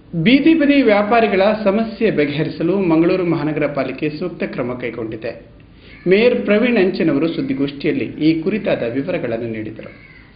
ಬೀದಿ ಬದಿ ವ್ಯಾಪಾರಿಗಳ ಸಮಸ್ಯೆ ಬಗೆಹರಿಸಲು ಮಂಗಳೂರು ಮಹಾನಗರ ಪಾಲಿಕೆ ಸೂಕ್ತ ಕ್ರಮ ಕೈಗೊಂಡಿದೆ ಮೇಯರ್ ಪ್ರವೀಣ್ ಅಂಚನ್ ಅವರು ಸುದ್ದಿಗೋಷ್ಠಿಯಲ್ಲಿ ಈ ಕುರಿತಾದ ವಿವರಗಳನ್ನು ನೀಡಿದರು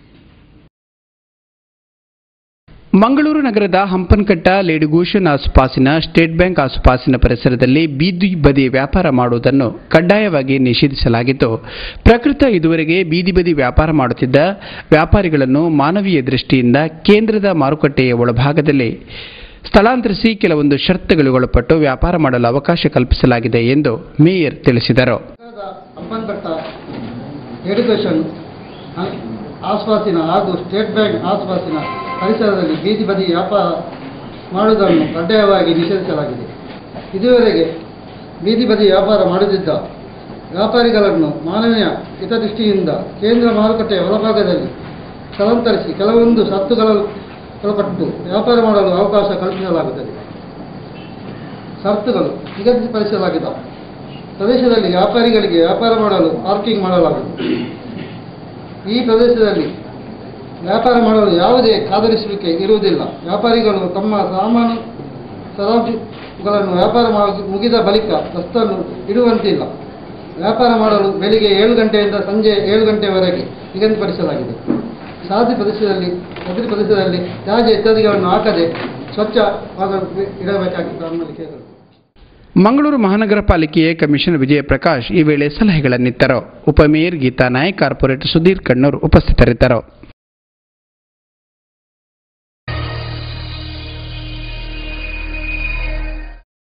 ಮಂಗಳೂರು ನಗರದ ಹಂಪನಕಟ್ಟ ಲೇಡಿಗೂಷನ್ ಆಸುಪಾಸಿನ ಸ್ಟೇಟ್ ಬ್ಯಾಂಕ್ ಆಸುಪಾಸಿನ ಪರಿಸರದಲ್ಲಿ ಬೀದಿ ಬದಿ ವ್ಯಾಪಾರ ಮಾಡುವುದನ್ನು ಕಡ್ಡಾಯವಾಗಿ ನಿಷೇಧಿಸಲಾಗಿದ್ದು ಪ್ರಕೃತ ಇದುವರೆಗೆ ಬೀದಿ ಬದಿ ವ್ಯಾಪಾರ ಮಾಡುತ್ತಿದ್ದ ವ್ಯಾಪಾರಿಗಳನ್ನು ಮಾನವೀಯ ದೃಷ್ಟಿಯಿಂದ ಕೇಂದ್ರದ ಮಾರುಕಟ್ಟೆಯ ಒಳಭಾಗದಲ್ಲಿ ಸ್ಥಳಾಂತರಿಸಿ ಕೆಲವೊಂದು ಷರತ್ತುಗಳಿಗೊಳಪಟ್ಟು ವ್ಯಾಪಾರ ಮಾಡಲು ಅವಕಾಶ ಕಲ್ಪಿಸಲಾಗಿದೆ ಎಂದು ಮೇಯರ್ ತಿಳಿಸಿದರು ಹಂಪನಕಟ್ಟ ಎಡ್ಯುಕೇಷನ್ ಆಸ್ಪಾಸಿನ ಹಾಗೂ ಸ್ಟೇಟ್ ಬ್ಯಾಂಕ್ ಆಸ್ಪಾಸಿನ ಪರಿಸರದಲ್ಲಿ ಬೀದಿ ಬದಿ ವ್ಯಾಪಾರ ಮಾಡುವುದನ್ನು ಕಡ್ಡಾಯವಾಗಿ ನಿಷೇಧಿಸಲಾಗಿದೆ ಇದುವರೆಗೆ ಬೀದಿ ಬದಿ ವ್ಯಾಪಾರ ಮಾಡುತ್ತಿದ್ದ ವ್ಯಾಪಾರಿಗಳನ್ನು ಮಾನವೀಯ ಹಿತದೃಷ್ಟಿಯಿಂದ ಕೇಂದ್ರ ಮಾರುಕಟ್ಟೆಯ ಒಳಭಾಗದಲ್ಲಿ ಸ್ಥಳಾಂತರಿಸಿ ಕೆಲವೊಂದು ಸತ್ತುಗಳ ಒಳಪಟ್ಟು ವ್ಯಾಪಾರ ಮಾಡಲು ಅವಕಾಶ ಕಲ್ಪಿಸಲಾಗುತ್ತದೆ ಷರತ್ತುಗಳು ನಿಗದಿಪಡಿಸಲಾಗಿದೆ ಪ್ರದೇಶದಲ್ಲಿ ವ್ಯಾಪಾರಿಗಳಿಗೆ ವ್ಯಾಪಾರ ಮಾಡಲು ಪಾರ್ಕಿಂಗ್ ಮಾಡಲಾಗುವುದು ಈ ಪ್ರದೇಶದಲ್ಲಿ ವ್ಯಾಪಾರ ಮಾಡಲು ಯಾವುದೇ ಕಾದರಿಸುವಿಕೆ ಇರುವುದಿಲ್ಲ ವ್ಯಾಪಾರಿಗಳು ತಮ್ಮ ಸಾಮಾನು ಸರಾಜುಗಳನ್ನು ವ್ಯಾಪಾರ ಮಾಡಿ ಮುಗಿದ ಬಳಿಕ ರಸ್ತನ್ನು ಇಡುವಂತಿಲ್ಲ ವ್ಯಾಪಾರ ಮಾಡಲು ಬೆಳಿಗ್ಗೆ ಏಳು ಗಂಟೆಯಿಂದ ಸಂಜೆ ಏಳು ಗಂಟೆವರೆಗೆ ನಿಗದಿಪಡಿಸಲಾಗಿದೆ ಸಾಧಿ ಪ್ರದೇಶದಲ್ಲಿ ನಗರಿ ಪ್ರದೇಶದಲ್ಲಿ ತ್ಯಾಜ್ಯ ಇತ್ಯಾದಿಗಳನ್ನು ಹಾಕದೆ ಸ್ವಚ್ಛವಾಗ ಇಡಬೇಕಾಗಿ ನಮ್ಮಲ್ಲಿ ಕೇಳಿದರು ಮಂಗಳೂರು ಮಹಾನಗರ ಪಾಲಿಕೆಯ ಕಮಿಷನರ್ ವಿಜಯ ಪ್ರಕಾಶ್ ಈ ವೇಳೆ ಸಲಹೆಗಳನ್ನಿತ್ತರು ಉಪಮೇಯರ್ ಗೀತಾ ನಾಯಕ್ ಕಾರ್ಪೊರೇಟರ್ ಸುಧೀರ್ ಕಣ್ಣೂರ್ ಉಪಸ್ಥಿತರಿದ್ದರು